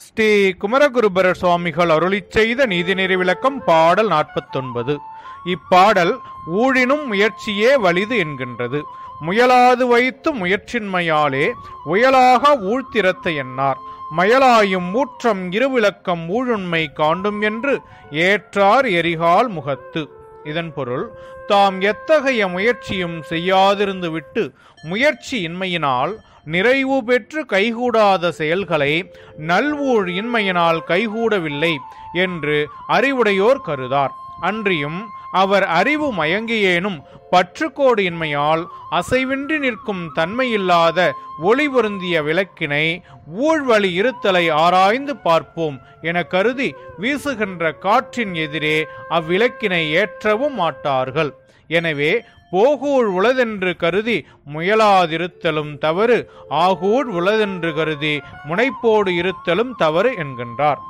ஸ்ரீ குமரகுருபரர் சுவாமிகள் அருளிச் செய்த நீதிநெறி விளக்கம் பாடல் நாற்பத்தொன்பது இப்பாடல் ஊழினும் முயற்சியே வலிது என்கின்றது முயலாது வைத்து முயற்சின்மையாலே உயலாக ஊழ்த்திரத்த என்னார் மயலாயும் ஊற்றம் இருவிளக்கம் ஊழுண்மை காண்டும் என்று ஏற்றார் எரிகால் முகத்து இதன் பொருள் தாம் எத்தகைய முயற்சியும் செய்யாதிருந்து விட்டு முயற்சி இன்மையினால் நிறைவு பெற்று கைகூடாத செயல்களை நல்வூழ் இன்மையினால் கைகூடவில்லை என்று அறிவுடையோர் கருதார் அன்றியும் அவர் அறிவு மயங்கியேனும் பற்றுக்கோடு இன்மையால் அசைவின்றி நிற்கும் தன்மையில்லாத ஒளி பொருந்திய விளக்கினை ஊழ்வழி இருத்தலை ஆராய்ந்து பார்ப்போம் என கருதி வீசுகின்ற காற்றின் எதிரே அவ்விளக்கினை ஏற்றவும் மாட்டார்கள் எனவே போகூழ் உளதென்று கருதி முயலாதிருத்தலும் தவறு ஆகூழ் உளதென்று கருதி முனைப்போடு இருத்தலும் தவறு என்கின்றார்